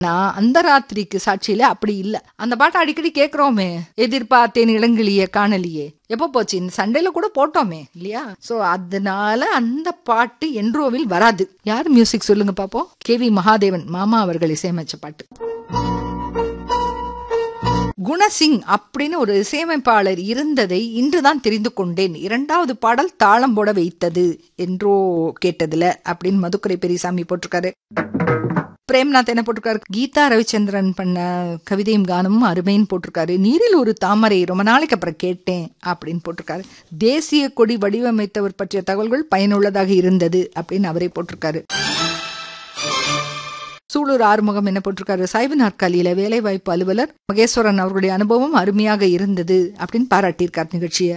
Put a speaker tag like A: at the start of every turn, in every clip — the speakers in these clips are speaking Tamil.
A: நான் அந்த ராத்திரிக்கு சாட்சியில அப்படி இல்ல அந்த பாட்டை அடிக்கடி கேக்குறோமே எதிர்பார்த்தேன் இளங்கிளிய காணலியே எப்போ போச்சு இந்த சண்டையில கூட போட்டோமே இல்லையா சோ அதனால அந்த பாட்டு என்றோவில் வராது யார் மியூசிக் சொல்லுங்க பாப்போம் கே வி மகாதேவன் மாமா அவர்கள் இசையமைச்ச பாட்டு குணசிங் அப்படின்னு ஒரு இசையமைப்பாளர் இருந்ததை இன்றுதான் தெரிந்து கொண்டேன் இரண்டாவது பாடல் தாளம் போட வைத்தது என்றோ கேட்டதுல அப்படின்னு மதுக்கரை பெரியசாமி போட்டிருக்காரு பிரேம்நாத் என்ன போட்டிருக்காரு கீதா ரவிச்சந்திரன் பண்ண கவிதையும் கானமும் அருமைன்னு போட்டிருக்காரு நீரில் ஒரு தாமரை ரொம்ப நாளைக்கு அப்புறம் கேட்டேன் அப்படின்னு போட்டிருக்காரு தேசிய கொடி வடிவமைத்தவர் பற்றிய தகவல்கள் பயனுள்ளதாக இருந்தது அப்படின்னு அவரே போட்டிருக்காரு சூலூர் ஆறுமுகம் என்ன போட்டிருக்காரு சைவ நாற்காலியில வேலைவாய்ப்பு அலுவலர் மகேஸ்வரன் அவர்களுடைய அனுபவம் அருமையாக இருந்தது அப்படின்னு பாராட்டியிருக்கார் நிகழ்ச்சியை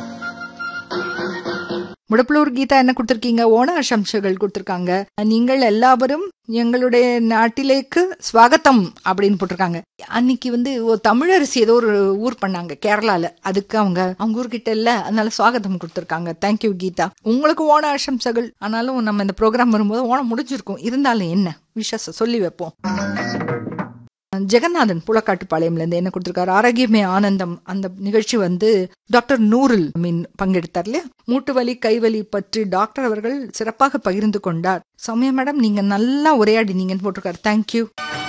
A: முடப்புலூர் கீதா என்ன கொடுத்திருக்கீங்க ஓண அசம்சங்கள் கொடுத்திருக்காங்க நீங்கள் எல்லாவரும் எங்களுடைய நாட்டிலேக்கு ஸ்வாகத்தம் அப்படின்னு போட்டிருக்காங்க அன்னைக்கு வந்து ஒரு தமிழரசி ஏதோ ஒரு ஊர் பண்ணாங்க கேரளால அதுக்கு அவங்க அவங்க ஊர்கிட்ட இல்ல அதனால ஸ்வாகத்தம் கொடுத்திருக்காங்க தேங்க்யூ கீதா உங்களுக்கு ஓண அசம்சகள் ஆனாலும் நம்ம இந்த ப்ரோக்ராம் வரும்போது ஓணம் முடிஞ்சிருக்கும் இருந்தாலும் என்ன விஷஸ் சொல்லி வைப்போம் ஜெகநாதன் புலக்காட்டுப்பாளையம்ல இருந்து என்ன கொடுத்திருக்காரு ஆரோக்கியமே ஆனந்தம் அந்த நிகழ்ச்சி வந்து டாக்டர் நூருல் மீன் பங்கெடுத்தார் இல்லையா மூட்டு வலி கைவலி பற்றி டாக்டர் அவர்கள் சிறப்பாக பகிர்ந்து கொண்டார் சௌமியா மேடம் நீங்க நல்லா உரையாடினீங்கன்னு போட்டிருக்காரு தேங்க்யூ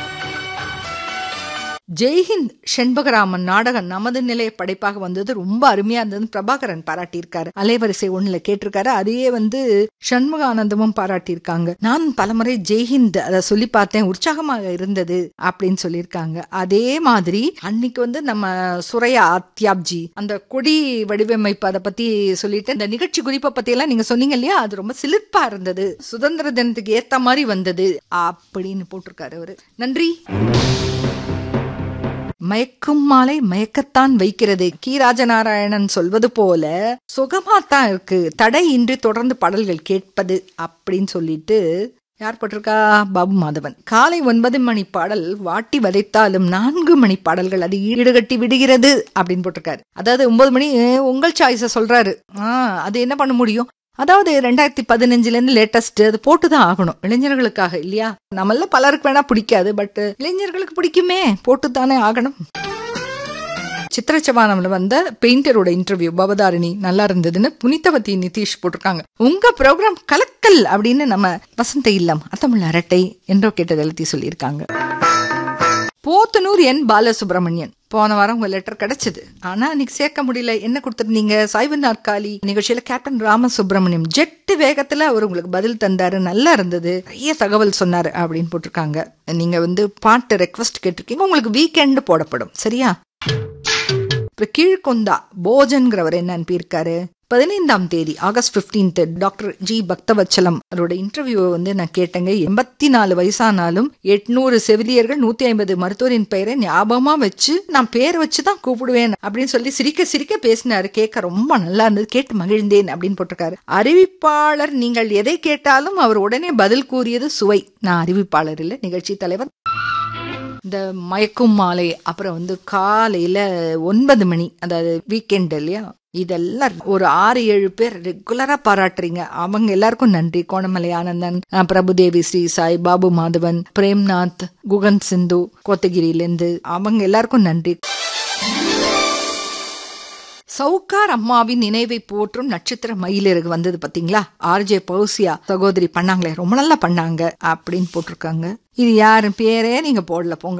A: ஜெய்ஹிந்த் செண்பகராமன் நாடகம் நமது நிலைய படைப்பாக வந்தது ரொம்ப அருமையா இருந்ததுன்னு பிரபாகரன் பாராட்டியிருக்காரு அலைவரிசை ஒண்ணுல கேட்டிருக்காரு அதையே வந்து சண்முகானந்தமும் பாராட்டியிருக்காங்க நான் பலமுறை ஜெய்ஹிந்த் அதை சொல்லி பார்த்தேன் உற்சாகமாக இருந்தது அப்படின்னு சொல்லியிருக்காங்க அதே மாதிரி அன்னைக்கு வந்து நம்ம சுரையா அத்யாப்ஜி அந்த கொடி வடிவமைப்பு அதை பத்தி சொல்லிட்டு இந்த நிகழ்ச்சி குறிப்பை பத்தி எல்லாம் நீங்க சொன்னீங்க இல்லையா அது ரொம்ப சிலிர்ப்பா இருந்தது சுதந்திர தினத்துக்கு ஏத்த மாதிரி வந்தது அப்படின்னு போட்டிருக்காரு அவரு நன்றி மயக்கும் மாலை மயக்கத்தான் வைக்கிறது கி ராஜநாராயணன் சொல்வது போல சுகமாத்தான் இருக்கு தடை இன்றி தொடர்ந்து பாடல்கள் கேட்பது அப்படின்னு சொல்லிட்டு யார் போட்டிருக்கா பாபு மாதவன் காலை ஒன்பது மணி பாடல் வாட்டி வதைத்தாலும் நான்கு மணி பாடல்கள் அது ஈடுகட்டி விடுகிறது அப்படின்னு போட்டிருக்காரு அதாவது ஒன்பது மணி உங்கள் சாய்ஸ சொல்றாரு ஆஹ் அது என்ன பண்ண முடியும் அதாவது ரெண்டாயிரத்தி பதினஞ்சுல இருந்து லேட்டஸ்ட் அது போட்டுதான் ஆகணும் இளைஞர்களுக்காக இல்லையா நம்மள பலருக்கு வேணா பிடிக்காது பட் இளைஞர்களுக்கு பிடிக்குமே போட்டு தானே ஆகணும் சித்திரச்சவானம்ல வந்த பெயிண்டரோட இன்டர்வியூ பவதாரிணி நல்லா இருந்ததுன்னு புனிதவதி நிதிஷ் போட்டிருக்காங்க உங்க ப்ரோக்ராம் கலக்கல் அப்படின்னு நம்ம வசந்த இல்லம் அத்தமிழ் அரட்டை என்றோ கேட்டது எழுதி சொல்லியிருக்காங்க போத்தனூர் என் பாலசுப்ரமணியன் போன வாரம் உங்க லெட்டர் கிடைச்சது ஆனா அன்னைக்கு சேர்க்க முடியல என்ன கொடுத்துருந்தீங்க சைவ நாற்காலி நிகழ்ச்சியில கேப்டன் ராமசுப்ரமணியம் ஜெட்டு வேகத்துல அவர் உங்களுக்கு பதில் தந்தாரு நல்லா இருந்தது நிறைய தகவல் சொன்னாரு அப்படின்னு போட்டிருக்காங்க நீங்க வந்து பாட்டு ரெக்வஸ்ட் கேட்டிருக்கீங்க உங்களுக்கு வீக்கெண்ட் போடப்படும் சரியா இப்ப கீழ்கொந்தா போஜன்கிறவர் என்ன அனுப்பியிருக்காரு பதினைந்தாம் தேதி August fifteenth doctor G Bakthavatsalam அவரோட இன்டர்வியூவை வந்து நான் கேட்டேங்க எண்பத்தி நாலு வயசானாலும் எட்நூறு செவிலியர்கள் நூத்தி ஐம்பது மருத்துவரின் பெயரை ஞாபகமா வச்சு நான் பேர் வச்சுதான் கூப்பிடுவேன் அப்படின்னு சொல்லி சிரிக்க சிரிக்க பேசினாரு கேட்க ரொம்ப நல்லா இருந்தது கேட்டு மகிழ்ந்தேன் அப்படின்னு போட்டிருக்காரு அறிவிப்பாளர் நீங்கள் எதை கேட்டாலும் அவர் உடனே பதில் கூறியது சுவை நான் அறிவிப்பாளர் இல்ல நிகழ்ச்சி தலைவர் இந்த மயக்கும் மாலை அப்புறம் வந்து காலையில ஒன்பது மணி அதாவது வீக்கெண்ட் இல்லையா இதெல்லாம் ஒரு ஆறு ஏழு பேர் ரெகுலரா பாராட்டுறீங்க அவங்க எல்லாருக்கும் நன்றி கோணமலை ஆனந்தன் பிரபுதேவி ஸ்ரீ சாய் பாபு மாதவன் பிரேம்நாத் குகன் சிந்து கோத்தகிரியிலேருந்து அவங்க எல்லாருக்கும் நன்றி சவுக்கார் அம்மாவின் நினைவை போற்றும் நட்சத்திர மயிலிறகு வந்தது பாத்தீங்களா ஆர்ஜே பௌசியா சகோதரி பண்ணாங்களே ரொம்ப நல்லா பண்ணாங்க அப்படின்னு போட்டிருக்காங்க இது யாரு பேரே நீங்க போடல போங்க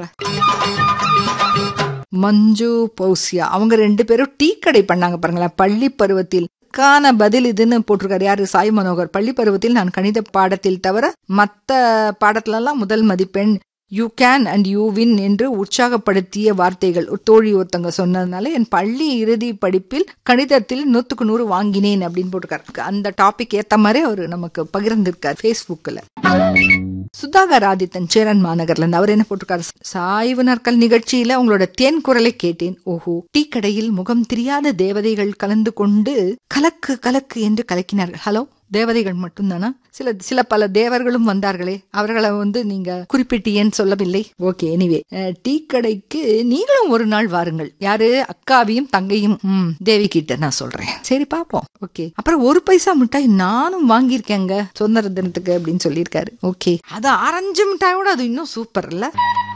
A: மஞ்சு பௌசியா அவங்க ரெண்டு பேரும் டீ கடை பண்ணாங்க பாருங்களேன் பள்ளி பருவத்தில் கான பதில் இதுன்னு போட்டிருக்காரு யாரு சாய் மனோகர் பள்ளி பருவத்தில் நான் கணித பாடத்தில் தவிர மத்த பாடத்துல எல்லாம் முதல் மதிப்பெண் you can and you win என்று உற்சாகப்படுத்திய வார்த்தைகள் தோழி ஒருத்தங்க சொன்னதுனால என் பள்ளி இறுதி படிப்பில் கணிதத்தில் நூத்துக்கு நூறு வாங்கினேன் அப்படின்னு போட்டிருக்காரு அந்த டாபிக் ஏத்த மாதிரி அவர் நமக்கு பகிர்ந்திருக்காரு ஃபேஸ்புக்ல சுதாகர் ஆதித்தன் சேரன் மாநகர்ல இருந்து அவர் என்ன போட்டிருக்காரு சாய்வு நாட்கள் நிகழ்ச்சியில உங்களோட தேன் குரலை கேட்டேன் ஓஹோ டீ கடையில் முகம் தெரியாத தேவதைகள் கலந்து கொண்டு கலக்கு கலக்கு என்று கலக்கினார்கள் ஹலோ தேவதைகள் மட்டும்தானா சில சில பல தேவர்களும் வந்தார்களே அவர்களை வந்து நீங்க குறிப்பிட்டீங்கன்னு சொல்லவில்லை ஓகே எனிவே டீ கடைக்கு நீங்களும் ஒரு நாள் வாருங்கள் யாரு அக்காவையும் தங்கையும் ம், தேவி கிட்ட நான் சொல்றேன் சரி பாப்போம் ஓகே அப்புறம் ஒரு பைசா மிட்டாய் நானும் வாங்கியிருக்கேங்க சுதந்திர தினத்துக்கு அப்படின்னு சொல்லியிருக்காரு ஓகே அது ஆரஞ்சு மிட்டாயோட அது இன்னும் சூப்பர் இல்ல